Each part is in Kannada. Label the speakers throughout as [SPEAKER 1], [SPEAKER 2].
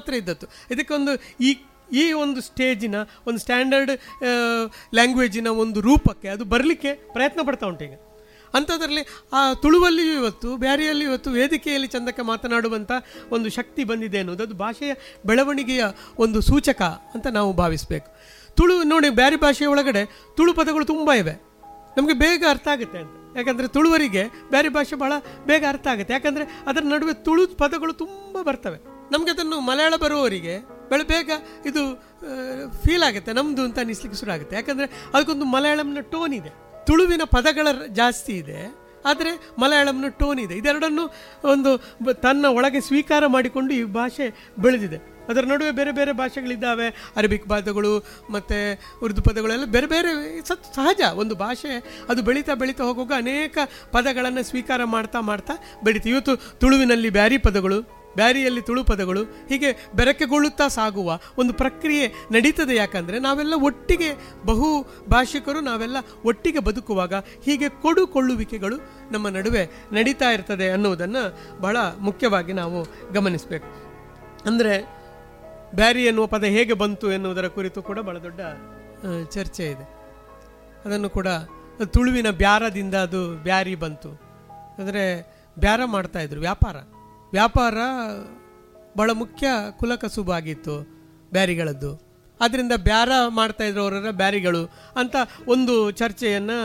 [SPEAKER 1] ಮಾತ್ರ ಇದ್ದದ್ದು ಇದಕ್ಕೊಂದು ಈ ಈ ಒಂದು ಸ್ಟೇಜಿನ ಒಂದು ಸ್ಟ್ಯಾಂಡರ್ಡ್ ಲ್ಯಾಂಗ್ವೇಜಿನ ಒಂದು ರೂಪಕ್ಕೆ ಅದು ಬರಲಿಕ್ಕೆ ಪ್ರಯತ್ನ ಪಡ್ತಾ ಉಂಟು ಈಗ ಅಂಥದ್ರಲ್ಲಿ ಆ ತುಳುವಲ್ಲಿಯೂ ಇವತ್ತು ಬ್ಯಾರಿಯಲ್ಲಿ ಇವತ್ತು ವೇದಿಕೆಯಲ್ಲಿ ಚಂದಕ್ಕೆ ಮಾತನಾಡುವಂಥ ಒಂದು ಶಕ್ತಿ ಬಂದಿದೆ ಅನ್ನೋದು ಅದು ಭಾಷೆಯ ಬೆಳವಣಿಗೆಯ ಒಂದು ಸೂಚಕ ಅಂತ ನಾವು ಭಾವಿಸಬೇಕು ತುಳು ನೋಡಿ ಬ್ಯಾರಿ ಭಾಷೆಯ ಒಳಗಡೆ ತುಳು ಪದಗಳು ತುಂಬ ಇವೆ ನಮಗೆ ಬೇಗ ಅರ್ಥ ಆಗುತ್ತೆ ಅಂತ ಯಾಕಂದರೆ ತುಳುವರಿಗೆ ಬೇರೆ ಭಾಷೆ ಭಾಳ ಬೇಗ ಅರ್ಥ ಆಗುತ್ತೆ ಯಾಕಂದರೆ ಅದರ ನಡುವೆ ತುಳು ಪದಗಳು ತುಂಬ ಬರ್ತವೆ ನಮಗೆ ಅದನ್ನು ಮಲಯಾಳ ಬರುವವರಿಗೆ ಬೆಳೆ ಬೇಗ ಇದು ಫೀಲ್ ಆಗುತ್ತೆ ನಮ್ಮದು ಅಂತ ಅನ್ನಿಸ್ಲಿಕ್ಕೆ ಶುರು ಆಗುತ್ತೆ ಯಾಕಂದರೆ ಅದಕ್ಕೊಂದು ಮಲಯಾಳಂನ ಟೋನ್ ಇದೆ ತುಳುವಿನ ಪದಗಳ ರ- ಜಾಸ್ತಿ ಇದೆ ಆದರೆ ಮಲಯಾಳಂನ ಟೋನ್ ಇದೆ ಇದೆರಡನ್ನು ಒಂದು ಬ- ತನ್ನ ಒಳಗೆ ಸ್ವೀಕಾರ ಮಾಡಿಕೊಂಡು ಈ ಭಾಷೆ ಬೆಳೆದಿದೆ ಅದರ ನಡುವೆ ಬೇರೆ ಬೇರೆ ಭಾಷೆಗಳಿದ್ದಾವೆ ಅರಬಿಕ್ ಪದಗಳು ಮತ್ತು ಉರ್ದು ಪದಗಳೆಲ್ಲ ಬೇರೆ ಬೇರೆ ಸತ್ ಸಹಜ ಒಂದು ಭಾಷೆ ಅದು ಬೆಳೀತಾ ಬೆಳೀತಾ ಹೋಗುವಾಗ ಅನೇಕ ಪದಗಳನ್ನು ಸ್ವೀಕಾರ ಮಾಡ್ತಾ ಮಾಡ್ತಾ ಬೆಳೀತು ಇವತ್ತು ತುಳುವಿನಲ್ಲಿ ಬ್ಯಾರಿ ಪದಗಳು ಬ್ಯಾರಿಯಲ್ಲಿ ತುಳು ಪದಗಳು ಹೀಗೆ ಬೆರಕೆಗೊಳ್ಳುತ್ತಾ ಸಾಗುವ ಒಂದು ಪ್ರಕ್ರಿಯೆ ನಡೀತದೆ ಯಾಕಂದರೆ ನಾವೆಲ್ಲ ಒಟ್ಟಿಗೆ ಬಹು ಭಾಷಿಕರು ನಾವೆಲ್ಲ ಒಟ್ಟಿಗೆ ಬದುಕುವಾಗ ಹೀಗೆ ಕೊಡುಕೊಳ್ಳುವಿಕೆಗಳು ನಮ್ಮ ನಡುವೆ ನಡೀತಾ ಇರ್ತದೆ ಅನ್ನುವುದನ್ನು ಬಹಳ ಮುಖ್ಯವಾಗಿ ನಾವು ಗಮನಿಸಬೇಕು ಅಂದರೆ ಬ್ಯಾರಿ ಎನ್ನುವ ಪದ ಹೇಗೆ ಬಂತು ಎನ್ನುವುದರ ಕುರಿತು ಕೂಡ ಬಹಳ ದೊಡ್ಡ ಆ, ಚರ್ಚೆ ಇದೆ ಅದನ್ನು ಕೂಡ ಅದು ತುಳುವಿನ ಬ್ಯಾರದಿಂದ ಅದು ಬ್ಯಾರಿ ಬಂತು ಅಂದರೆ ಬ್ಯಾರ ಮಾಡ್ತಾ ಇದ್ರು ವ್ಯಾಪಾರ ವ್ಯಾಪಾರ ಬಹಳ ಮುಖ್ಯ ಕುಲಕಸುಬಾಗಿತ್ತು ಬ್ಯಾರಿಗಳದ್ದು ಆದ್ದರಿಂದ ಬ್ಯಾರ ಮಾಡ್ತಾ ಇದ್ರು ಅವರ ಬ್ಯಾರಿಗಳು ಅಂತ ಒಂದು ಚರ್ಚೆಯನ್ನು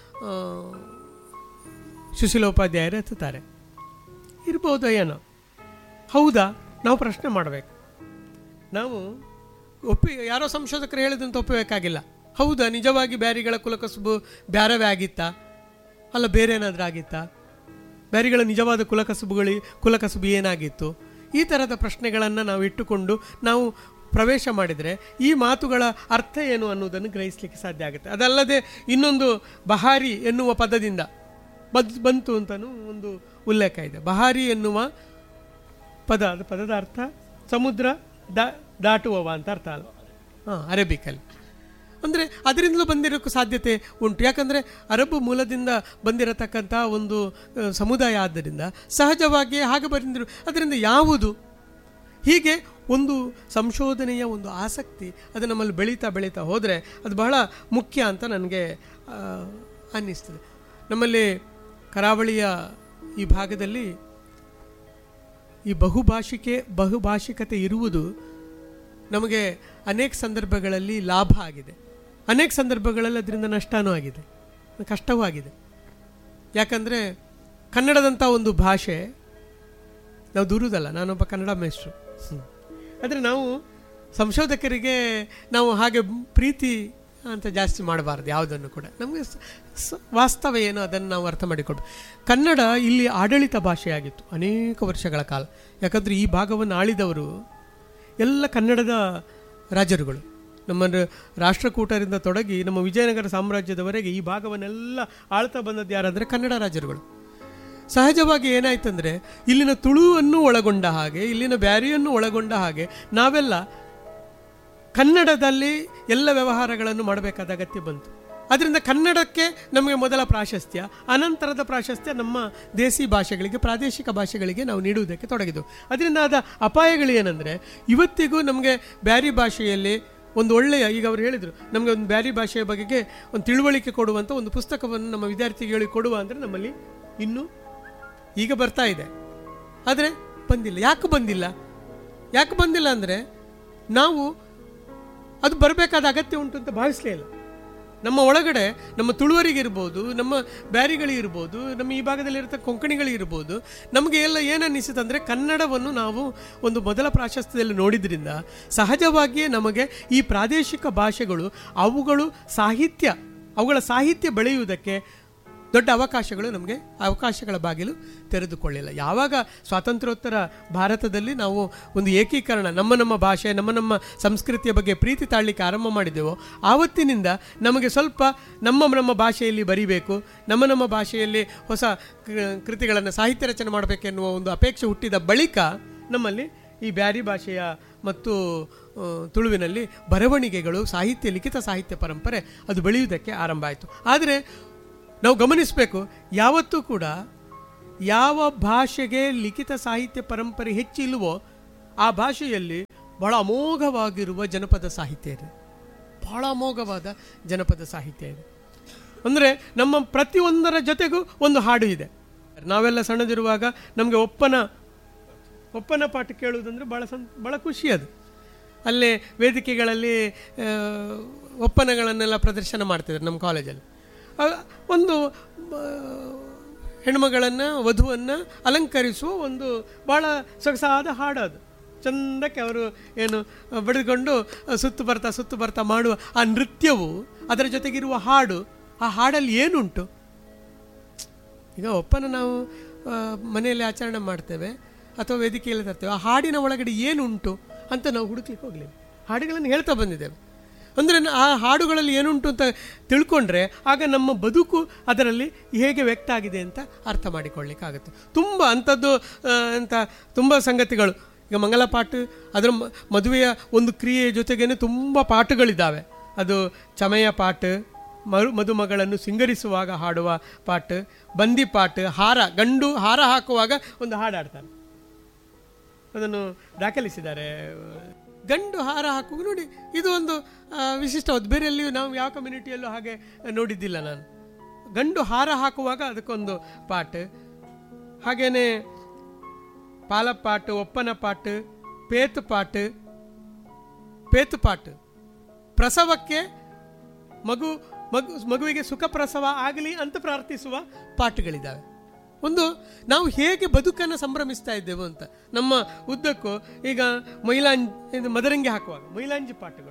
[SPEAKER 1] ಸುಶೀಲೋಪಾಧ್ಯಾಯರು ಎತ್ತುತ್ತಾರೆ ಇರ್ಬೋದು ಏನೋ ಹೌದಾ ನಾವು ಪ್ರಶ್ನೆ ಮಾಡಬೇಕು ನಾವು ಒಪ್ಪಿ ಯಾರೋ ಸಂಶೋಧಕರು ಹೇಳಿದಂತ ಒಪ್ಪಬೇಕಾಗಿಲ್ಲ ಹೌದಾ ನಿಜವಾಗಿ ಬ್ಯಾರಿಗಳ ಕುಲಕಸುಬು ಬ್ಯಾರವೇ ಆಗಿತ್ತಾ ಅಲ್ಲ ಬೇರೆ ಏನಾದರೂ ಆಗಿತ್ತಾ ಬ್ಯಾರಿಗಳ ನಿಜವಾದ ಕುಲಕಸುಬುಗಳಿ ಕುಲಕಸುಬು ಏನಾಗಿತ್ತು ಈ ಥರದ ಪ್ರಶ್ನೆಗಳನ್ನು ನಾವು ಇಟ್ಟುಕೊಂಡು ನಾವು ಪ್ರವೇಶ ಮಾಡಿದರೆ ಈ ಮಾತುಗಳ ಅರ್ಥ ಏನು ಅನ್ನೋದನ್ನು ಗ್ರಹಿಸಲಿಕ್ಕೆ ಸಾಧ್ಯ ಆಗುತ್ತೆ ಅದಲ್ಲದೆ ಇನ್ನೊಂದು ಬಹಾರಿ ಎನ್ನುವ ಪದದಿಂದ ಬದ್ ಬಂತು ಅಂತಲೂ ಒಂದು ಉಲ್ಲೇಖ ಇದೆ ಬಹಾರಿ ಎನ್ನುವ ಪದ ಅದು ಪದದ ಅರ್ಥ ಸಮುದ್ರ ದಾ ದಾಟುವವ ಅಂತ ಅರ್ಥ ಅಲ್ಲ ಹಾಂ ಅರೇಬಿಕಲ್ಲಿ ಅಂದರೆ ಅದರಿಂದಲೂ ಬಂದಿರೋಕ್ಕೂ ಸಾಧ್ಯತೆ ಉಂಟು ಯಾಕಂದರೆ ಅರಬ್ ಮೂಲದಿಂದ ಬಂದಿರತಕ್ಕಂಥ ಒಂದು ಆ, ಸಮುದಾಯ ಆದ್ದರಿಂದ ಸಹಜವಾಗಿ ಹಾಗೆ ಬಂದಿರು ಅದರಿಂದ ಯಾವುದು ಹೀಗೆ ಒಂದು ಸಂಶೋಧನೆಯ ಒಂದು ಆಸಕ್ತಿ ಅದು ನಮ್ಮಲ್ಲಿ ಬೆಳೀತಾ ಬೆಳೀತಾ ಹೋದರೆ ಅದು ಬಹಳ ಮುಖ್ಯ ಅಂತ ನನಗೆ ಆ, ಅನ್ನಿಸ್ತದೆ ನಮ್ಮಲ್ಲಿ ಕರಾವಳಿಯ ಈ ಭಾಗದಲ್ಲಿ ಈ ಬಹುಭಾಷಿಕೆ ಬಹುಭಾಷಿಕತೆ ಇರುವುದು ನಮಗೆ ಅನೇಕ ಸಂದರ್ಭಗಳಲ್ಲಿ ಲಾಭ ಆಗಿದೆ ಅನೇಕ ಸಂದರ್ಭಗಳಲ್ಲಿ ಅದರಿಂದ ನಷ್ಟನೂ ಆಗಿದೆ ಕಷ್ಟವೂ ಆಗಿದೆ ಯಾಕಂದರೆ ಕನ್ನಡದಂಥ ಒಂದು ಭಾಷೆ ನಾವು ದೂರುದಲ್ಲ ನಾನೊಬ್ಬ ಕನ್ನಡ ಮೇಷ್ಟ್ರು ಆದರೆ ನಾವು ಸಂಶೋಧಕರಿಗೆ ನಾವು ಹಾಗೆ ಪ್ರೀತಿ ಅಂತ ಜಾಸ್ತಿ ಮಾಡಬಾರ್ದು ಯಾವುದನ್ನು ಕೂಡ ನಮಗೆ ಸ- ಸ- ವಾಸ್ತವ ಏನು ಅದನ್ನು ನಾವು ಅರ್ಥ ಮಾಡಿಕೊಂಡು ಕನ್ನಡ ಇಲ್ಲಿ ಆಡಳಿತ ಭಾಷೆಯಾಗಿತ್ತು ಅನೇಕ ವರ್ಷಗಳ ಕಾಲ ಯಾಕಂದರೆ ಈ ಭಾಗವನ್ನು ಆಳಿದವರು ಎಲ್ಲ ಕನ್ನಡದ ರಾಜರುಗಳು ನಮ್ಮ ರ- ರಾಷ್ಟ್ರಕೂಟರಿಂದ ತೊಡಗಿ ನಮ್ಮ ವಿಜಯನಗರ ಸಾಮ್ರಾಜ್ಯದವರೆಗೆ ಈ ಭಾಗವನ್ನೆಲ್ಲ ಆಳ್ತಾ ಬಂದದ್ದು ಯಾರಂದರೆ ಕನ್ನಡ ರಾಜರುಗಳು ಸಹಜವಾಗಿ ಏನಾಯ್ತಂದ್ರೆ ಇಲ್ಲಿನ ತುಳುವನ್ನು ಒಳಗೊಂಡ ಹಾಗೆ ಇಲ್ಲಿನ ಬ್ಯಾರಿಯನ್ನು ಒಳಗೊಂಡ ಹಾಗೆ ನಾವೆಲ್ಲ ಕನ್ನಡದಲ್ಲಿ ಎಲ್ಲ ವ್ಯವಹಾರಗಳನ್ನು ಮಾಡಬೇಕಾದ ಅಗತ್ಯ ಬಂತು ಅದರಿಂದ ಕನ್ನಡಕ್ಕೆ ನಮಗೆ ಮೊದಲ ಪ್ರಾಶಸ್ತ್ಯ ಅನಂತರದ ಪ್ರಾಶಸ್ತ್ಯ ನಮ್ಮ ದೇಸಿ ಭಾಷೆಗಳಿಗೆ ಪ್ರಾದೇಶಿಕ ಭಾಷೆಗಳಿಗೆ ನಾವು ನೀಡುವುದಕ್ಕೆ ತೊಡಗಿದ್ದು ಅದರಿಂದ ಆದ ಅಪಾಯಗಳು ಏನಂದರೆ ಇವತ್ತಿಗೂ ನಮಗೆ ಬ್ಯಾರಿ ಭಾಷೆಯಲ್ಲಿ ಒಂದು ಒಳ್ಳೆಯ ಈಗ ಅವರು ಹೇಳಿದರು ನಮಗೆ ಒಂದು ಬ್ಯಾರಿ ಭಾಷೆಯ ಬಗೆಗೆ ಒಂದು ತಿಳುವಳಿಕೆ ಕೊಡುವಂಥ ಒಂದು ಪುಸ್ತಕವನ್ನು ನಮ್ಮ ವಿದ್ಯಾರ್ಥಿಗಳಿಗೆ ಕೊಡುವ ಅಂದರೆ ನಮ್ಮಲ್ಲಿ ಇನ್ನೂ ಈಗ ಬರ್ತಾ ಇದೆ ಆದರೆ ಬಂದಿಲ್ಲ ಯಾಕೆ ಬಂದಿಲ್ಲ ಯಾಕೆ ಬಂದಿಲ್ಲ ಅಂದರೆ ನಾವು ಅದು ಬರಬೇಕಾದ ಅಗತ್ಯ ಉಂಟು ಅಂತ ಭಾವಿಸಲೇ ಇಲ್ಲ ನಮ್ಮ ಒಳಗಡೆ ನಮ್ಮ ತುಳುವರಿಗಿರ್ಬೋದು ನಮ್ಮ ಬ್ಯಾರಿಗಳಿರ್ಬೋದು ನಮ್ಮ ಈ ಭಾಗದಲ್ಲಿ ಇರತಕ್ಕ ಕೊಂಕಣಿಗಳಿರ್ಬೋದು ನಮಗೆ ಎಲ್ಲ ಏನನ್ನಿಸುತ್ತೆ ಅಂದರೆ ಕನ್ನಡವನ್ನು ನಾವು ಒಂದು ಮೊದಲ ಪ್ರಾಶಸ್ತ್ಯದಲ್ಲಿ ನೋಡಿದ್ರಿಂದ ಸಹಜವಾಗಿಯೇ ನಮಗೆ ಈ ಪ್ರಾದೇಶಿಕ ಭಾಷೆಗಳು ಅವುಗಳು ಸಾಹಿತ್ಯ ಅವುಗಳ ಸಾಹಿತ್ಯ ಬೆಳೆಯುವುದಕ್ಕೆ ದೊಡ್ಡ ಅವಕಾಶಗಳು ನಮಗೆ ಅವಕಾಶಗಳ ಬಾಗಿಲು ತೆರೆದುಕೊಳ್ಳಿಲ್ಲ ಯಾವಾಗ ಸ್ವಾತಂತ್ರ್ಯೋತ್ತರ ಭಾರತದಲ್ಲಿ ನಾವು ಒಂದು ಏಕೀಕರಣ ನಮ್ಮ ನಮ್ಮ ಭಾಷೆ ನಮ್ಮ ನಮ್ಮ ಸಂಸ್ಕೃತಿಯ ಬಗ್ಗೆ ಪ್ರೀತಿ ತಾಳಲಿಕ್ಕೆ ಆರಂಭ ಮಾಡಿದೆವೋ ಆವತ್ತಿನಿಂದ ನಮಗೆ ಸ್ವಲ್ಪ ನಮ್ಮ ನಮ್ಮ ಭಾಷೆಯಲ್ಲಿ ಬರಿಬೇಕು ನಮ್ಮ ನಮ್ಮ ಭಾಷೆಯಲ್ಲಿ ಹೊಸ ಕೃತಿಗಳನ್ನು ಸಾಹಿತ್ಯ ರಚನೆ ಮಾಡಬೇಕೆನ್ನುವ ಒಂದು ಅಪೇಕ್ಷೆ ಹುಟ್ಟಿದ ಬಳಿಕ ನಮ್ಮಲ್ಲಿ ಈ ಬ್ಯಾರಿ ಭಾಷೆಯ ಮತ್ತು ಆ, ತುಳುವಿನಲ್ಲಿ ಬರವಣಿಗೆಗಳು ಸಾಹಿತ್ಯ ಲಿಖಿತ ಸಾಹಿತ್ಯ ಪರಂಪರೆ ಅದು ಬೆಳೆಯುವುದಕ್ಕೆ ಆರಂಭ ಆಯಿತು ಆದರೆ ನಾವು ಗಮನಿಸಬೇಕು ಯಾವತ್ತೂ ಕೂಡ ಯಾವ ಭಾಷೆಗೆ ಲಿಖಿತ ಸಾಹಿತ್ಯ ಪರಂಪರೆ ಹೆಚ್ಚಿಲ್ವೋ ಆ ಭಾಷೆಯಲ್ಲಿ ಬಹಳ ಅಮೋಘವಾಗಿರುವ ಜನಪದ ಸಾಹಿತ್ಯ ಇದೆ ಬಹಳ ಅಮೋಘವಾದ ಜನಪದ ಸಾಹಿತ್ಯ ಇದೆ ಅಂದರೆ ನಮ್ಮ ಪ್ರತಿಯೊಂದರ ಜೊತೆಗೂ ಒಂದು ಹಾಡು ಇದೆ ನಾವೆಲ್ಲ ಸಣ್ಣದಿರುವಾಗ ನಮಗೆ ಒಪ್ಪನ ಒಪ್ಪನ ಪಾಠ ಕೇಳುವುದಂದ್ರೆ ಭಾಳ ಸಂ ಭಾಳ ಖುಷಿ ಅದು ಅಲ್ಲೇ ವೇದಿಕೆಗಳಲ್ಲಿ ಆ, ಒಪ್ಪನಗಳನ್ನೆಲ್ಲ ಪ್ರದರ್ಶನ ಮಾಡ್ತಿದ್ರು ನಮ್ಮ ಕಾಲೇಜಲ್ಲಿ ಆ, ಒಂದು ಆ, ಹೆಣ್ಮಗಳನ್ನು ವಧುವನ್ನು ಅಲಂಕರಿಸುವ ಒಂದು ಭಾಳ ಸೊಗಸಾದ ಹಾಡು ಅದು ಚಂದಕ್ಕೆ ಅವರು ಏನು ಬಡಿದುಕೊಂಡು ಸುತ್ತು ಬರ್ತಾ ಸುತ್ತು ಬರ್ತಾ ಮಾಡುವ ಆ ನೃತ್ಯವು ಅದರ ಜೊತೆಗಿರುವ ಹಾಡು ಆ ಹಾಡಲ್ಲಿ ಏನುಂಟು ಈಗ ಒಪ್ಪನ ನಾವು ಆ, ಮನೆಯಲ್ಲಿ ಆಚರಣೆ ಮಾಡ್ತೇವೆ ಅಥವಾ ವೇದಿಕೆಯಲ್ಲಿ ತರ್ತೇವೆ ಆ ಹಾಡಿನ ಒಳಗಡೆ ಏನುಂಟು ಅಂತ ನಾವು ಹುಡುಕ್ಲಿಕ್ಕೆ ಹೋಗಲಿಲ್ಲ ಹಾಡುಗಳನ್ನು ಹೇಳ್ತಾ ಬಂದಿದ್ದೇವೆ ಅಂದರೆ ಆ ಹಾಡುಗಳಲ್ಲಿ ಏನುಂಟು ಅಂತ ತಿಳ್ಕೊಂಡ್ರೆ ಆಗ ನಮ್ಮ ಬದುಕು ಅದರಲ್ಲಿ ಹೇಗೆ ವ್ಯಕ್ತ ಆಗಿದೆ ಅಂತ ಅರ್ಥ ಮಾಡಿಕೊಳ್ಳಿಕ್ಕಾಗುತ್ತೆ ತುಂಬ ಅಂಥದ್ದು ಆ, ಅಂತ ತುಂಬ ಸಂಗತಿಗಳು ಈಗ ಮಂಗಲ ಪಾಠ ಅದರ ಮ- ಮದುವೆಯ ಒಂದು ಕ್ರಿಯೆಯ ಜೊತೆಗೇನೆ ತುಂಬ ಪಾಠಗಳಿದ್ದಾವೆ ಅದು ಚಮಯ ಪಾಠ ಮರು ಮದುಮಗಳನ್ನು ಸಿಂಗರಿಸುವಾಗ ಹಾಡುವ ಪಾಠ ಬಂದಿ ಪಾಠ ಹಾರ ಗಂಡು ಹಾರ ಹಾಕುವಾಗ ಒಂದು ಹಾಡು ಹಾಡ್ತಾರೆ ಅದನ್ನು ದಾಖಲಿಸಿದ್ದಾರೆ ಗಂಡು ಹಾರ ಹಾಕುವಾಗ ನೋಡಿ ಇದು ಒಂದು ಆ, ವಿಶಿಷ್ಟವಾದ ಬೇರೆ ಎಲ್ಲಿಯೂ ನಾವು ಯಾವ ಕಮ್ಯುನಿಟಿಯಲ್ಲೂ ಹಾಗೆ ನೋಡಿದ್ದಿಲ್ಲ ನಾನು ಗಂಡು ಹಾರ ಹಾಕುವಾಗ ಅದಕ್ಕೊಂದು ಪಾಠ ಹಾಗೇನೆ ಪಾಲಪಾಟ್ ಒಪ್ಪನ ಪಾಟ್ ಪೇತು ಪಾಟ್ ಪೇತು ಪಾಟ್ ಪ್ರಸವಕ್ಕೆ ಮಗು ಮಗು ಮಗುವಿಗೆ ಸುಖ ಪ್ರಸವ ಆಗಲಿ ಅಂತ ಪ್ರಾರ್ಥಿಸುವ ಪಾಠಗಳಿದ್ದಾವೆ ಒಂದು ನಾವು ಹೇಗೆ ಬದುಕನ್ನು ಸಂಭ್ರಮಿಸ್ತಾ ಇದ್ದೇವೆ ಅಂತ ನಮ್ಮ ಉದ್ದಕ್ಕೂ ಈಗ ಮೈಲಾಂಜ್ ಇದು ಮದರಂಗಿ ಹಾಕುವಾಗ ಮೈಲಾಂಜಿ ಪಾಠಗಳು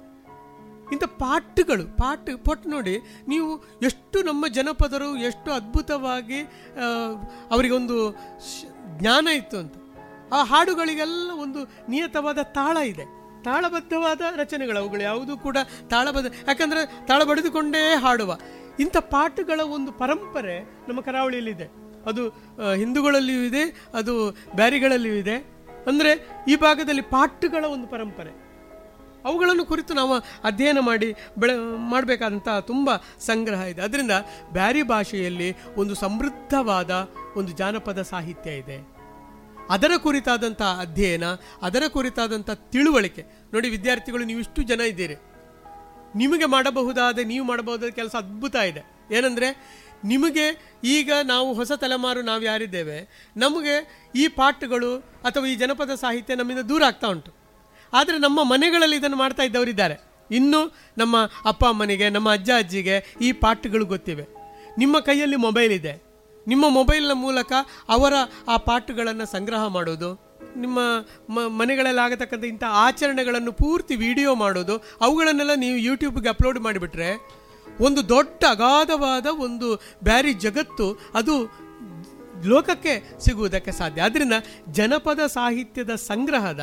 [SPEAKER 1] ಇಂಥ ಪಾಠಗಳು ಪಾಠ ಪೊಟ್ಟು ನೋಡಿ ನೀವು ಎಷ್ಟು ನಮ್ಮ ಜನಪದರು ಎಷ್ಟು ಅದ್ಭುತವಾಗಿ ಆ, ಅವರಿಗೊಂದು ಶ- ಜ್ಞಾನ ಇತ್ತು ಅಂತ ಆ ಹಾಡುಗಳಿಗೆಲ್ಲ ಒಂದು ನಿಯತವಾದ ತಾಳ ಇದೆ ತಾಳಬದ್ಧವಾದ ರಚನೆಗಳು ಅವುಗಳು ಯಾವುದೂ ಕೂಡ ತಾಳಬದ್ಧ ಯಾಕಂದರೆ ತಾಳ ಬಡಿದುಕೊಂಡೇ ಹಾಡುವ ಇಂಥ ಪಾಠಗಳ ಒಂದು ಪರಂಪರೆ ನಮ್ಮ ಕರಾವಳಿಯಲ್ಲಿದೆ ಅದು ಆ, ಹಿಂದೂಗಳಲ್ಲಿಯೂ ಇದೆ ಅದು ಬ್ಯಾರಿಗಳಲ್ಲಿಯೂ ಇದೆ ಅಂದರೆ ಈ ಭಾಗದಲ್ಲಿ ಪಾಠಗಳ ಒಂದು ಪರಂಪರೆ ಅವುಗಳನ್ನು ಕುರಿತು ನಾವು ಅಧ್ಯಯನ ಮಾಡಿ ಬೆಳೆ ಮಾಡಬೇಕಾದಂಥ ತುಂಬ ಸಂಗ್ರಹ ಇದೆ ಅದರಿಂದ ಬ್ಯಾರಿ ಭಾಷೆಯಲ್ಲಿ ಒಂದು ಸಮೃದ್ಧವಾದ ಒಂದು ಜಾನಪದ ಸಾಹಿತ್ಯ ಇದೆ ಅದರ ಕುರಿತಾದಂಥ ಅಧ್ಯಯನ ಅದರ ಕುರಿತಾದಂಥ ತಿಳುವಳಿಕೆ ನೋಡಿ ವಿದ್ಯಾರ್ಥಿಗಳು ನೀವು ಇಷ್ಟು ಜನ ಇದ್ದೀರಿ ನಿಮಗೆ ಮಾಡಬಹುದಾದ ನೀವು ಮಾಡಬಹುದಾದ ಕೆಲಸ ಅದ್ಭುತ ಇದೆ ಏನಂದರೆ ನಿಮಗೆ ಈಗ ನಾವು ಹೊಸ ತಲೆಮಾರು ನಾವು ಯಾರಿದ್ದೇವೆ ನಮಗೆ ಈ ಪಾಠಗಳು ಅಥವಾ ಈ ಜನಪದ ಸಾಹಿತ್ಯ ನಮ್ಮಿಂದ ದೂರ ಆಗ್ತಾ ಉಂಟು ಆದರೆ ನಮ್ಮ ಮನೆಗಳಲ್ಲಿ ಇದನ್ನು ಮಾಡ್ತಾ ಇದ್ದವರಿದ್ದಾರೆ ಇನ್ನು ನಮ್ಮ ಅಪ್ಪ ಅಮ್ಮನಿಗೆ ನಮ್ಮ ಅಜ್ಜ ಅಜ್ಜಿಗೆ ಈ ಪಾಠಗಳು ಗೊತ್ತಿವೆ ನಿಮ್ಮ ಕೈಯಲ್ಲಿ ಮೊಬೈಲ್ ಇದೆ ನಿಮ್ಮ ಮೊಬೈಲ್ನ ಮೂಲಕ ಅವರ ಆ ಪಾಠಗಳನ್ನು ಸಂಗ್ರಹ ಮಾಡೋದು ನಿಮ್ಮ ಮ ಮನೆಗಳಲ್ಲಿ ಆಗತಕ್ಕಂಥ ಇಂಥ ಆಚರಣೆಗಳನ್ನು ಪೂರ್ತಿ ವಿಡಿಯೋ ಮಾಡೋದು ಅವುಗಳನ್ನೆಲ್ಲ ನೀವು ಯೂಟ್ಯೂಬ್ಗೆ ಅಪ್ಲೋಡ್ ಮಾಡಿಬಿಟ್ರೆ ಒಂದು ದೊಡ್ಡ ಅಗಾಧವಾದ ಒಂದು ಬ್ಯಾರಿ ಜಗತ್ತು ಅದು ಲೋಕಕ್ಕೆ ಸಿಗುವುದಕ್ಕೆ ಸಾಧ್ಯ ಆದ್ದರಿಂದ ಜನಪದ ಸಾಹಿತ್ಯದ ಸಂಗ್ರಹದ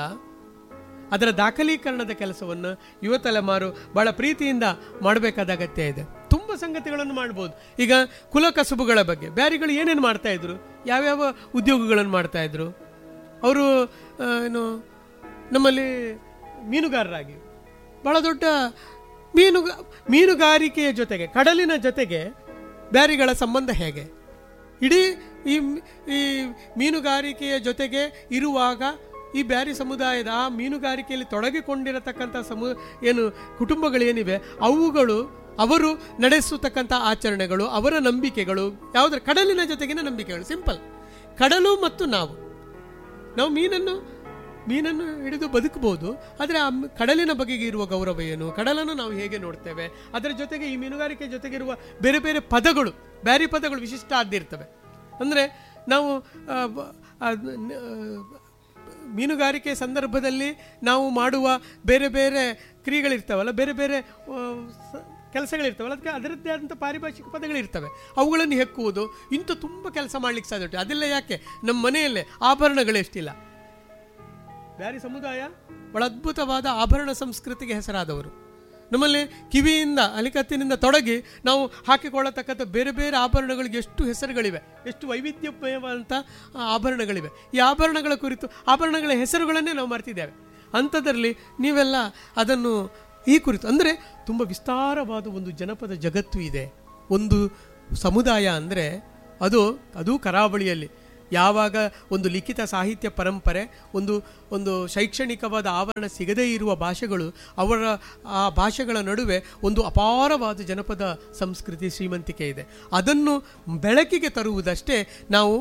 [SPEAKER 1] ಅದರ ದಾಖಲೀಕರಣದ ಕೆಲಸವನ್ನು ಯುವ ತಲೆಮಾರು ಬಹಳ ಪ್ರೀತಿಯಿಂದ ಮಾಡಬೇಕಾದ ಅಗತ್ಯ ಇದೆ ತುಂಬ ಸಂಗತಿಗಳನ್ನು ಮಾಡ್ಬೋದು ಈಗ ಕುಲ ಕಸುಬುಗಳ ಬಗ್ಗೆ ಬ್ಯಾರಿಗಳು ಏನೇನು ಮಾಡ್ತಾ ಇದ್ರು ಯಾವ್ಯಾವ ಉದ್ಯೋಗಗಳನ್ನು ಮಾಡ್ತಾ ಇದ್ರು ಅವರು ಆ, ಏನು ನಮ್ಮಲ್ಲಿ ಮೀನುಗಾರರಾಗಿ ಬಹಳ ದೊಡ್ಡ ಮೀನು ಮೀನುಗಾರಿಕೆಯ ಜೊತೆಗೆ ಕಡಲಿನ ಜೊತೆಗೆ ಬ್ಯಾರಿಗಳ ಸಂಬಂಧ ಹೇಗೆ ಇಡೀ ಈ ಈ ಮೀನುಗಾರಿಕೆಯ ಜೊತೆಗೆ ಇರುವಾಗ ಈ ಬ್ಯಾರಿ ಸಮುದಾಯದ ಆ ಮೀನುಗಾರಿಕೆಯಲ್ಲಿ ತೊಡಗಿಕೊಂಡಿರತಕ್ಕಂಥ ಸಮು ಏನು ಕುಟುಂಬಗಳೇನಿವೆ ಅವುಗಳು ಅವರು ನಡೆಸತಕ್ಕಂಥ ಆಚರಣೆಗಳು ಅವರ ನಂಬಿಕೆಗಳು ಯಾವುದರ ಕಡಲಿನ ಜೊತೆಗಿನ ನಂಬಿಕೆಗಳು ಸಿಂಪಲ್ ಕಡಲು ಮತ್ತು ನಾವು ನಾವು ಮೀನನ್ನು ಮೀನನ್ನು ಹಿಡಿದು ಬದುಕಬಹುದು ಆದರೆ ಆ ಮ್- ಕಡಲಿನ ಬಗೆಗೆ ಇರುವ ಗೌರವ ಏನು ಕಡಲನ್ನು ನಾವು ಹೇಗೆ ನೋಡ್ತೇವೆ ಅದರ ಜೊತೆಗೆ ಈ ಮೀನುಗಾರಿಕೆ ಜೊತೆಗಿರುವ ಬೇರೆ ಬೇರೆ ಪದಗಳು ಬ್ಯಾರಿ ಪದಗಳು ವಿಶಿಷ್ಟ ಆದ್ದಿರ್ತವೆ ಅಂದರೆ ನಾವು ಆ, ಬ- ಆ, ನ- ಆ, ಮೀನುಗಾರಿಕೆ ಸಂದರ್ಭದಲ್ಲಿ ನಾವು ಮಾಡುವ ಬೇರೆ ಬೇರೆ ಕ್ರಿಯೆಗಳಿರ್ತಾವಲ್ಲ ಬೇರೆ ಬೇರೆ ಆ, ಸ- ಕೆಲಸಗಳಿರ್ತವಲ್ಲ ಅದಕ್ಕೆ ಅದರದ್ದೇ ಆದಂಥ ಪಾರಿಭಾಷಿಕ ಪದಗಳಿರ್ತವೆ ಅವುಗಳನ್ನು ಹೆಕ್ಕುವುದು ಇಂಥ ತುಂಬ ಕೆಲಸ ಮಾಡ್ಲಿಕ್ಕೆ ಸಾಧ್ಯ ಉಂಟು ಅದೆಲ್ಲ ಯಾಕೆ ನಮ್ಮ ಮನೆಯಲ್ಲೇ ಆಭರಣಗಳು ಎಷ್ಟಿಲ್ಲ ಬ್ಯಾರಿ ಸಮುದಾಯ ಬಹಳ ಅದ್ಭುತವಾದ ಆಭರಣ ಸಂಸ್ಕೃತಿಗೆ ಹೆಸರಾದವರು ನಮ್ಮಲ್ಲಿ ಕಿವಿಯಿಂದ ಅಲಿಕತ್ತಿನಿಂದ ತೊಡಗಿ ನಾವು ಹಾಕಿಕೊಳ್ಳತಕ್ಕಂಥ ಬೇರೆ ಬೇರೆ ಆಭರಣಗಳಿಗೆ ಎಷ್ಟು ಹೆಸರುಗಳಿವೆ ಎಷ್ಟು ವೈವಿಧ್ಯಮಯವಾದಂಥ ಆ, ಆಭರಣಗಳಿವೆ ಈ ಆಭರಣಗಳ ಕುರಿತು ಆಭರಣಗಳ ಹೆಸರುಗಳನ್ನೇ ನಾವು ಮರ್ತಿದ್ದೇವೆ ಅಂಥದ್ರಲ್ಲಿ ನೀವೆಲ್ಲ ಅದನ್ನು ಈ ಕುರಿತು ಅಂದರೆ ತುಂಬ ವಿಸ್ತಾರವಾದ ಒಂದು ಜನಪದ ಜಗತ್ತು ಇದೆ ಒಂದು ಸಮುದಾಯ ಅಂದರೆ ಅದು ಅದು ಕರಾವಳಿಯಲ್ಲಿ ಯಾವಾಗ ಒಂದು ಲಿಖಿತ ಸಾಹಿತ್ಯ ಪರಂಪರೆ ಒಂದು ಒಂದು ಶೈಕ್ಷಣಿಕವಾದ ಆವರಣ ಸಿಗದೇ ಇರುವ ಭಾಷೆಗಳು ಅವರ ಆ ಭಾಷೆಗಳ ನಡುವೆ ಒಂದು ಅಪಾರವಾದ ಜನಪದ ಸಂಸ್ಕೃತಿ ಶ್ರೀಮಂತಿಕೆ ಇದೆ ಅದನ್ನು ಬೆಳಕಿಗೆ ತರುವುದಷ್ಟೇ ನಾವು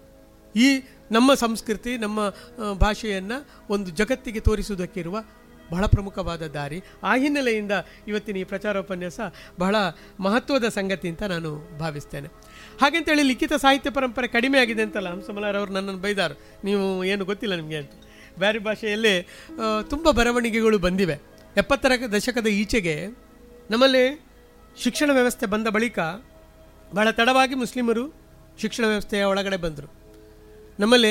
[SPEAKER 1] ಈ ನಮ್ಮ ಸಂಸ್ಕೃತಿ ನಮ್ಮ ಭಾಷೆಯನ್ನು ಒಂದು ಜಗತ್ತಿಗೆ ತೋರಿಸುವುದಕ್ಕಿರುವ ಬಹಳ ಪ್ರಮುಖವಾದ ದಾರಿ ಆ ಹಿನ್ನೆಲೆಯಿಂದ ಇವತ್ತಿನ ಈ ಪ್ರಚಾರೋಪನ್ಯಾಸ ಬಹಳ ಮಹತ್ವದ ಸಂಗತಿ ಅಂತ ನಾನು ಭಾವಿಸ್ತೇನೆ ಹಾಗೆಂತೇಳಿ ಲಿಖಿತ ಸಾಹಿತ್ಯ ಪರಂಪರೆ ಕಡಿಮೆ ಆಗಿದೆ ಅಂತಲ್ಲ ಹಂಸಮಲಾರ್ ಅವರು ನನ್ನನ್ನು ಬೈದಾರು ನೀವು ಏನು ಗೊತ್ತಿಲ್ಲ ನಿಮಗೆ ಅಂತ ಬೇರೆ ಭಾಷೆಯಲ್ಲಿ ತುಂಬ ಬರವಣಿಗೆಗಳು ಬಂದಿವೆ ಎಪ್ಪತ್ತರ ದಶಕದ ಈಚೆಗೆ ನಮ್ಮಲ್ಲಿ ಶಿಕ್ಷಣ ವ್ಯವಸ್ಥೆ ಬಂದ ಬಳಿಕ ಬಹಳ ತಡವಾಗಿ ಮುಸ್ಲಿಮರು ಶಿಕ್ಷಣ ವ್ಯವಸ್ಥೆಯ ಒಳಗಡೆ ಬಂದರು ನಮ್ಮಲ್ಲಿ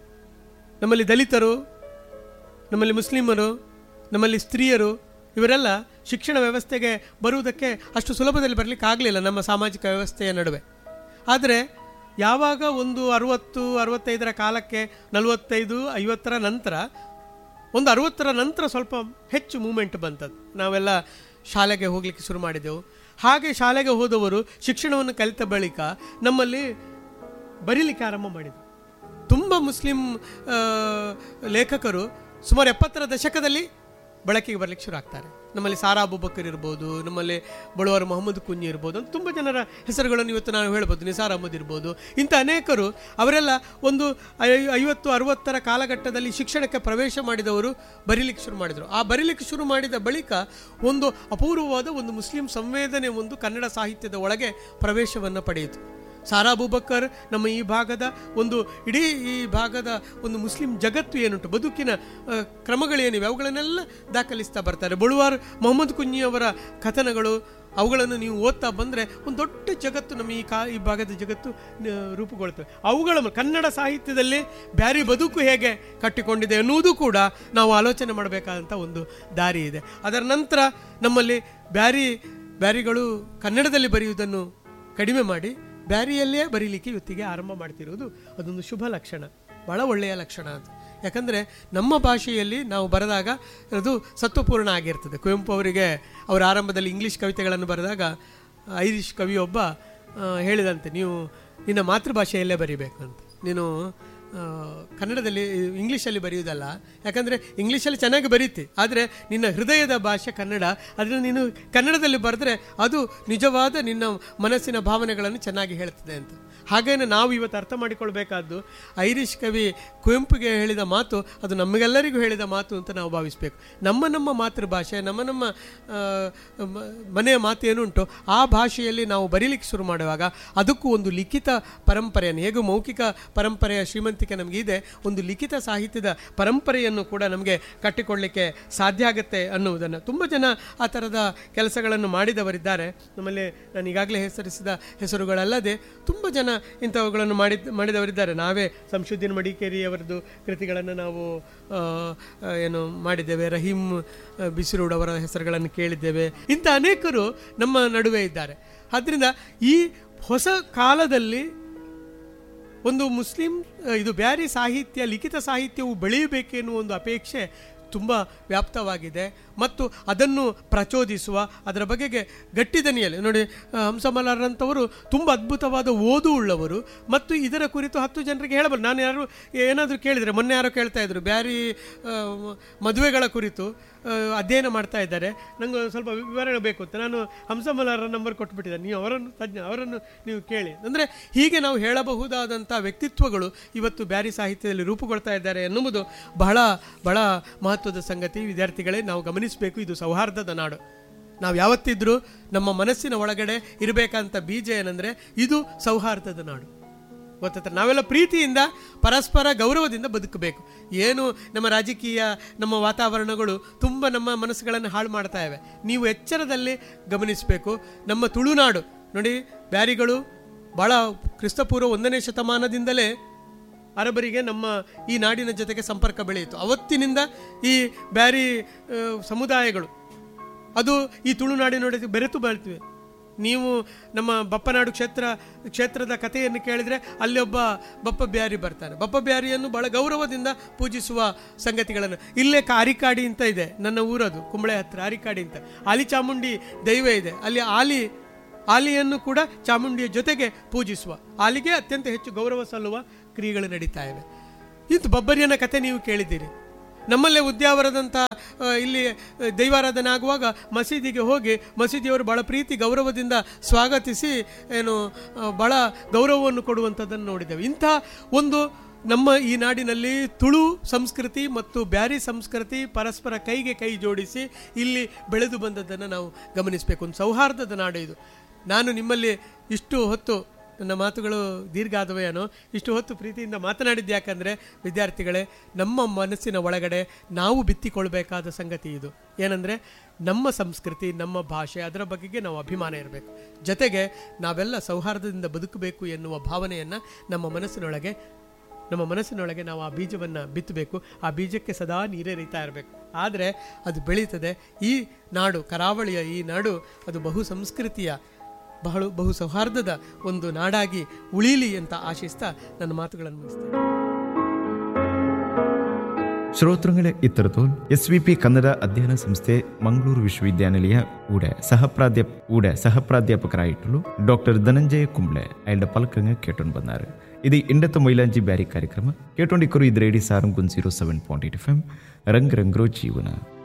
[SPEAKER 1] ನಮ್ಮಲ್ಲಿ ದಲಿತರು ನಮ್ಮಲ್ಲಿ ಮುಸ್ಲಿಮರು ನಮ್ಮಲ್ಲಿ ಸ್ತ್ರೀಯರು ಇವರೆಲ್ಲ ಶಿಕ್ಷಣ ವ್ಯವಸ್ಥೆಗೆ ಬರುವುದಕ್ಕೆ ಅಷ್ಟು ಸುಲಭದಲ್ಲಿ ಬರಲಿಕ್ಕೆ ಆಗಲಿಲ್ಲ ನಮ್ಮ ಸಾಮಾಜಿಕ ವ್ಯವಸ್ಥೆಯ ನಡುವೆ ಆದರೆ ಯಾವಾಗ ಒಂದು ಅರುವತ್ತು ಅರವತ್ತೈದರ ಕಾಲಕ್ಕೆ ನಲವತ್ತೈದು ಐವತ್ತರ ನಂತರ ಒಂದು ಅರುವತ್ತರ ನಂತರ ಸ್ವಲ್ಪ ಹೆಚ್ಚು ಮೂಮೆಂಟ್ ಬಂತದ್ದು ನಾವೆಲ್ಲ ಶಾಲೆಗೆ ಹೋಗಲಿಕ್ಕೆ ಶುರು ಮಾಡಿದೆವು ಹಾಗೆ ಶಾಲೆಗೆ ಹೋದವರು ಶಿಕ್ಷಣವನ್ನು ಕಲಿತ ಬಳಿಕ ನಮ್ಮಲ್ಲಿ ಬರೀಲಿಕ್ಕೆ ಆರಂಭ ಮಾಡಿದರು ತುಂಬ ಮುಸ್ಲಿಂ ಆ, ಲೇಖಕರು ಸುಮಾರು ಎಪ್ಪತ್ತರ ದಶಕದಲ್ಲಿ ಬಳಕೆಗೆ ಬರಲಿಕ್ಕೆ ಶುರು ಆಗ್ತಾರೆ ನಮ್ಮಲ್ಲಿ ಸಾರಾ ಅಬುಬಕರ್ ಇರ್ಬೋದು ನಮ್ಮಲ್ಲಿ ಬಳುವಾರು ಮೊಹಮ್ಮದ್ ಕುಂಜಿ ಇರ್ಬೋದು ಅಂತ ತುಂಬ ಜನರ ಹೆಸರುಗಳನ್ನು ಇವತ್ತು ನಾವು ಹೇಳ್ಬೋದು ನಿಸಾರ್ ಅಹಮದ್ ಇರ್ಬೋದು ಇಂಥ ಅನೇಕರು ಅವರೆಲ್ಲ ಒಂದು ಐ- ಐವತ್ತು ಅರುವತ್ತರ ಕಾಲಘಟ್ಟದಲ್ಲಿ ಶಿಕ್ಷಣಕ್ಕೆ ಪ್ರವೇಶ ಮಾಡಿದವರು ಬರೀಲಿಕ್ಕೆ ಶುರು ಮಾಡಿದರು ಆ ಬರೀಲಿಕ್ಕೆ ಶುರು ಮಾಡಿದ ಬಳಿಕ ಒಂದು ಅಪೂರ್ವವಾದ ಒಂದು ಮುಸ್ಲಿಂ ಸಂವೇದನೆ ಒಂದು ಕನ್ನಡ ಸಾಹಿತ್ಯದ ಒಳಗೆ ಪ್ರವೇಶವನ್ನು ಪಡೆಯಿತು ಸಾರಾ ಅಬೂಬಕ್ಕರ್ ನಮ್ಮ ಈ ಭಾಗದ ಒಂದು ಇಡೀ ಈ ಭಾಗದ ಒಂದು ಮುಸ್ಲಿಂ ಜಗತ್ತು ಏನುಂಟು ಬದುಕಿನ ಆ, ಕ್ರಮಗಳೇನಿವೆ ಅವುಗಳನ್ನೆಲ್ಲ ದಾಖಲಿಸ್ತಾ ಬರ್ತಾರೆ ಬಳುವಾರ್ ಮೊಹಮ್ಮದ್ ಕುಂಜಿ ಅವರ ಕಥನಗಳು ಅವುಗಳನ್ನು ನೀವು ಓದ್ತಾ ಬಂದರೆ ಒಂದು ದೊಡ್ಡ ಜಗತ್ತು ನಮ್ಮ ಈ ಕಾ ಈ ಭಾಗದ ಜಗತ್ತು ಆ, ರೂಪುಗೊಳ್ತವೆ ಅವುಗಳ ಮ- ಕನ್ನಡ ಸಾಹಿತ್ಯದಲ್ಲಿ ಬ್ಯಾರಿ ಬದುಕು ಹೇಗೆ ಕಟ್ಟಿಕೊಂಡಿದೆ ಎನ್ನುವುದು ಕೂಡ ನಾವು ಆಲೋಚನೆ ಮಾಡಬೇಕಾದಂಥ ಒಂದು ದಾರಿ ಇದೆ ಅದರ ನಂತರ ನಮ್ಮಲ್ಲಿ ಬ್ಯಾರಿ ಬ್ಯಾರಿಗಳು ಕನ್ನಡದಲ್ಲಿ ಬರೆಯುವುದನ್ನು ಕಡಿಮೆ ಮಾಡಿ ಬ್ಯಾರಿಯಲ್ಲೇ ಬರೀಲಿಕ್ಕೆ ಇವತ್ತಿಗೆ ಆರಂಭ ಮಾಡ್ತಿರುವುದು ಅದೊಂದು ಶುಭ ಲಕ್ಷಣ ಬಹಳ ಒಳ್ಳೆಯ ಲಕ್ಷಣ ಅಂತ ಯಾಕಂದರೆ ನಮ್ಮ ಭಾಷೆಯಲ್ಲಿ ನಾವು ಬರೆದಾಗ ಅದು ಸತ್ವಪೂರ್ಣ ಆಗಿರ್ತದೆ ಕುವೆಂಪು ಅವರಿಗೆ ಅವರ ಆರಂಭದಲ್ಲಿ ಇಂಗ್ಲೀಷ್ ಕವಿತೆಗಳನ್ನು ಬರೆದಾಗ ಐರಿಷ್ ಕವಿಯೊಬ್ಬ ಆ, ಹೇಳಿದಂತೆ ನೀವು ನಿನ್ನ ಮಾತೃಭಾಷೆಯಲ್ಲೇ ಬರೀಬೇಕು ಅಂತ ನೀನು ಆ, ಕನ್ನಡದಲ್ಲಿ ಇಂಗ್ಲೀಷಲ್ಲಿ ಬರೆಯುವುದಲ್ಲ ಯಾಕಂದರೆ ಇಂಗ್ಲೀಷಲ್ಲಿ ಚೆನ್ನಾಗಿ ಬರೀತಿ ಆದರೆ ನಿನ್ನ ಹೃದಯದ ಭಾಷೆ ಕನ್ನಡ ಅದನ್ನು ನೀನು ಕನ್ನಡದಲ್ಲಿ ಬರೆದ್ರೆ ಅದು ನಿಜವಾದ ನಿನ್ನ ಮನಸ್ಸಿನ ಭಾವನೆಗಳನ್ನು ಚೆನ್ನಾಗಿ ಹೇಳ್ತದೆ ಅಂತ ಹಾಗೇನೆ ನಾವು ಇವತ್ತು ಅರ್ಥ ಮಾಡಿಕೊಳ್ಬೇಕಾದ್ದು ಐರಿಷ್ ಕವಿ ಕುವೆಂಪುಗೆ ಹೇಳಿದ ಮಾತು ಅದು ನಮಗೆಲ್ಲರಿಗೂ ಹೇಳಿದ ಮಾತು ಅಂತ ನಾವು ಭಾವಿಸಬೇಕು ನಮ್ಮ ನಮ್ಮ ಮಾತೃಭಾಷೆ ನಮ್ಮ ನಮ್ಮ ಆ, ಮ- ಮನೆಯ ಮಾತು ಏನುಂಟು ಆ ಭಾಷೆಯಲ್ಲಿ ನಾವು ಬರೀಲಿಕ್ಕೆ ಶುರು ಮಾಡುವಾಗ ಅದಕ್ಕೂ ಒಂದು ಲಿಖಿತ ಪರಂಪರೆಯನ್ನು ಹೇಗೂ ಮೌಖಿಕ ಪರಂಪರೆಯ ಶ್ರೀಮಂತಿಕೆ ನಮಗೆ ಇದೆ ಒಂದು ಲಿಖಿತ ಸಾಹಿತ್ಯದ ಪರಂಪರೆಯನ್ನು ಕೂಡ ನಮಗೆ ಕಟ್ಟಿಕೊಳ್ಳಿಕ್ಕೆ ಸಾಧ್ಯ ಆಗುತ್ತೆ ಅನ್ನುವುದನ್ನು ತುಂಬ ಜನ ಆ ಥರದ ಕೆಲಸಗಳನ್ನು ಮಾಡಿದವರಿದ್ದಾರೆ ನಮ್ಮಲ್ಲಿ ನಾನು ಈಗಾಗಲೇ ಹೆಸರಿಸಿದ ಹೆಸರುಗಳಲ್ಲದೆ ತುಂಬ ಜನ ಇಂಥವುಗಳನ್ನು ಮಾಡಿದ ಮಾಡಿದವರಿದ್ದಾರೆ ನಾವೇ ಸಂಶುದ್ದೀನ್ ಮಡಿಕೇರಿ ಅವರದ್ದು ಕೃತಿಗಳನ್ನು ನಾವು ಆ, ಆ, ಏನು ಮಾಡಿದ್ದೇವೆ ರಹೀಂ ಆ, ಬಿಸಿರೋಡ್ ಅವರ ಹೆಸರುಗಳನ್ನು ಕೇಳಿದ್ದೇವೆ ಇಂಥ ಅನೇಕರು ನಮ್ಮ ನಡುವೆ ಇದ್ದಾರೆ ಆದ್ದರಿಂದ ಈ ಹೊಸ ಕಾಲದಲ್ಲಿ ಒಂದು ಮುಸ್ಲಿಂ ಆ, ಇದು ಬ್ಯಾರಿ ಸಾಹಿತ್ಯ ಲಿಖಿತ ಸಾಹಿತ್ಯವು ಬೆಳೆಯಬೇಕೆನ್ನುವ ಒಂದು ಅಪೇಕ್ಷೆ ತುಂಬ ವ್ಯಾಪ್ತವಾಗಿದೆ ಮತ್ತು ಅದನ್ನು ಪ್ರಚೋದಿಸುವ ಅದರ ಬಗೆಗೆ ಗಟ್ಟಿದನಿಯಲ್ಲಿ ನೋಡಿ ಆ, ಹಂಸಮಲಾರಂಥವರು ತುಂಬ ಅದ್ಭುತವಾದ ಓದು ಉಳ್ಳವರು ಮತ್ತು ಇದರ ಕುರಿತು ಹತ್ತು ಜನರಿಗೆ ಹೇಳಬಾರ್ದು ನಾನು ಯಾರು ಏನಾದರೂ ಕೇಳಿದರೆ ಮೊನ್ನೆ ಯಾರೋ ಕೇಳ್ತಾ ಇದ್ರು ಬ್ಯಾರಿ ಆ, ಮದುವೆಗಳ ಕುರಿತು ಆ, ಅಧ್ಯಯನ ಮಾಡ್ತಾ ಇದ್ದಾರೆ ನಂಗೆ ಸ್ವಲ್ಪ ವಿವರಣೆ ಬೇಕು ಅಂತ ನಾನು ಹಂಸಮಲಾರ ನಂಬರ್ ಕೊಟ್ಬಿಟ್ಟಿದ್ದೆ ನೀವು ಅವರನ್ನು ತಜ್ಞ ಅವರನ್ನು ನೀವು ಕೇಳಿ ಅಂದರೆ ಹೀಗೆ ನಾವು ಹೇಳಬಹುದಾದಂಥ ವ್ಯಕ್ತಿತ್ವಗಳು ಇವತ್ತು ಬ್ಯಾರಿ ಸಾಹಿತ್ಯದಲ್ಲಿ ರೂಪುಗೊಳ್ತಾ ಇದ್ದಾರೆ ಎನ್ನುವುದು ಬಹಳ ಬಹಳ ಮಹತ್ವದ ಸಂಗತಿ ವಿದ್ಯಾರ್ಥಿಗಳೇ ನಾವು ಗಮನಿಸಬೇಕು ಇದು ಸೌಹಾರ್ದದ ನಾಡು ನಾವು ಯಾವತ್ತಿದ್ರೂ ನಮ್ಮ ಮನಸ್ಸಿನ ಒಳಗಡೆ ಇರಬೇಕಂತ ಬೀಜ ಏನಂದರೆ ಇದು ಸೌಹಾರ್ದದ ನಾಡು ಗೊತ್ತಾಯ್ತಾ ನಾವೆಲ್ಲ ಪ್ರೀತಿಯಿಂದ ಪರಸ್ಪರ ಗೌರವದಿಂದ ಬದುಕಬೇಕು ಏನು ನಮ್ಮ ರಾಜಕೀಯ ನಮ್ಮ ವಾತಾವರಣಗಳು ತುಂಬ ನಮ್ಮ ಮನಸ್ಸುಗಳನ್ನು ಹಾಳು ಮಾಡ್ತಾ ಇವೆ ನೀವು ಎಚ್ಚರದಲ್ಲಿ ಗಮನಿಸಬೇಕು ನಮ್ಮ ತುಳುನಾಡು ನೋಡಿ ಬ್ಯಾರಿಗಳು ಭಾಳ ಕ್ರಿಸ್ತಪೂರ್ವ ಒಂದನೇ ಶತಮಾನದಿಂದಲೇ ಅರಬರಿಗೆ ನಮ್ಮ ಈ ನಾಡಿನ ಜೊತೆಗೆ ಸಂಪರ್ಕ ಬೆಳೆಯಿತು ಅವತ್ತಿನಿಂದ ಈ ಬ್ಯಾರಿ ಆ, ಸಮುದಾಯಗಳು ಅದು ಈ ತುಳುನಾಡಿನೊಳಗೆ ಬೆರೆತು ಬಾಳ್ತಿವೆ ನೀವು ನಮ್ಮ ಬಪ್ಪನಾಡು ಕ್ಷೇತ್ರ ಕ್ಷೇತ್ರದ ಕಥೆಯನ್ನು ಕೇಳಿದರೆ ಅಲ್ಲಿ ಒಬ್ಬ ಬಪ್ಪ ಬ್ಯಾರಿ ಬರ್ತಾನೆ ಬಪ್ಪ ಬ್ಯಾರಿಯನ್ನು ಬಹಳ ಗೌರವದಿಂದ ಪೂಜಿಸುವ ಸಂಗತಿಗಳನ್ನು ಇಲ್ಲೇ ಕ- ಆರಿಕಾಡಿ ಅಂತ ಇದೆ ನನ್ನ ಊರದು ಕುಂಬಳೆ ಹತ್ರ ಆರಿಕಾಡಿ ಅಂತ ಆಲಿ ಚಾಮುಂಡಿ ದೈವ ಇದೆ ಅಲ್ಲಿ ಆಲಿ ಆಲಿಯನ್ನು ಕೂಡ ಚಾಮುಂಡಿಯ ಜೊತೆಗೆ ಪೂಜಿಸುವ ಆಲಿಗೆ ಅತ್ಯಂತ ಹೆಚ್ಚು ಗೌರವ ಸಲ್ಲುವ ಕ್ರಿಯೆಗಳು ನಡೀತಾ ಇವೆ ಇದು ಬಬ್ಬರಿಯನ ಕತೆ ನೀವು ಕೇಳಿದ್ದೀರಿ ನಮ್ಮಲ್ಲೇ ಉದ್ಯಾವರದಂಥ ಆ, ಇಲ್ಲಿ ಆ, ದೈವಾರಾಧನೆ ಆಗುವಾಗ ಮಸೀದಿಗೆ ಹೋಗಿ ಮಸೀದಿಯವರು ಬಹಳ ಪ್ರೀತಿ ಗೌರವದಿಂದ ಸ್ವಾಗತಿಸಿ ಏನು ಆ, ಬಹಳ ಗೌರವವನ್ನು ಕೊಡುವಂಥದ್ದನ್ನು ನೋಡಿದ್ದೇವೆ ಇಂಥ ಒಂದು ನಮ್ಮ ಈ ನಾಡಿನಲ್ಲಿ ತುಳು ಸಂಸ್ಕೃತಿ ಮತ್ತು ಬ್ಯಾರಿ ಸಂಸ್ಕೃತಿ ಪರಸ್ಪರ ಕೈಗೆ ಕೈ ಜೋಡಿಸಿ ಇಲ್ಲಿ ಬೆಳೆದು ಬಂದದ್ದನ್ನು ನಾವು ಗಮನಿಸಬೇಕು ಒಂದು ಸೌಹಾರ್ದದ ನಾಡು ಇದು ನಾನು ನಿಮ್ಮಲ್ಲಿ ಇಷ್ಟು ಹೊತ್ತು ನನ್ನ ಮಾತುಗಳು ದೀರ್ಘ ಆದವೇನೋ ಇಷ್ಟು ಹೊತ್ತು ಪ್ರೀತಿಯಿಂದ ಮಾತನಾಡಿದ್ದು ಯಾಕಂದರೆ ವಿದ್ಯಾರ್ಥಿಗಳೇ ನಮ್ಮ ಮನಸ್ಸಿನ ಒಳಗಡೆ ನಾವು ಬಿತ್ತಿಕೊಳ್ಬೇಕಾದ ಸಂಗತಿ ಇದು ಏನಂದರೆ ನಮ್ಮ ಸಂಸ್ಕೃತಿ ನಮ್ಮ ಭಾಷೆ ಅದರ ಬಗೆಗೆ ನಾವು ಅಭಿಮಾನ ಇರಬೇಕು ಜೊತೆಗೆ ನಾವೆಲ್ಲ ಸೌಹಾರ್ದದಿಂದ ಬದುಕಬೇಕು ಎನ್ನುವ ಭಾವನೆಯನ್ನು ನಮ್ಮ ಮನಸ್ಸಿನೊಳಗೆ ನಮ್ಮ ಮನಸ್ಸಿನೊಳಗೆ ನಾವು ಆ ಬೀಜವನ್ನು ಬಿತ್ತಬೇಕು ಆ ಬೀಜಕ್ಕೆ ಸದಾ ನೀರೇರಿತಾ ಇರಬೇಕು ಆದರೆ ಅದು ಬೆಳೀತದೆ ಈ ನಾಡು ಕರಾವಳಿಯ ಈ ನಾಡು ಅದು ಬಹು ಸಂಸ್ಕೃತಿಯ ಬಹಳ ಬಹು ಸೌಹಾರ್ದದ ಒಂದು ನಾಡಾಗಿ ಉಳೀಲಿ ಅಂತ ಆಶಿಸ್ತಾ ನನ್ನ ಮಾತುಗಳನ್ನು ಮುಗಿಸ್ತೇನೆ
[SPEAKER 2] ശ്രോതൃങ്ങളെ ഇത്തരത്തോൽ എസ് വി പി കന്നഡ അധ്യയന സംസ്ഥೆ ಮಂಗಳೂರು ವಿಶ್ವವಿದ್ಯಾನಿಲಯ ഊടെ സഹപ്രാധ്യാപ ഊടെ സഹപ്രാധ്യാപകരായിട്ടുള്ള ഡോക്ടർ ധനഞ്ജയ ಕುಂಬ್ಳೆ ಅಯಲ್ಡ ಪಲಕಂಗ ಕೇಟೊಂಡು ಬಂದಾರು ಇದು ಇಂಡತ್ತ ಮೈಲಾಂಜಿ ಬ್ಯಾರಿ ಕಾರ್ಯಕ್ರಮ ಕೇಟೊಂಡಿಕ್ಕರು ಇದು ರೇಡಿ ಸಾರಂಗುನ್ zero seven point eight F M ರಂಗ್ ರಂಗ್ರೋ ಜೀವನ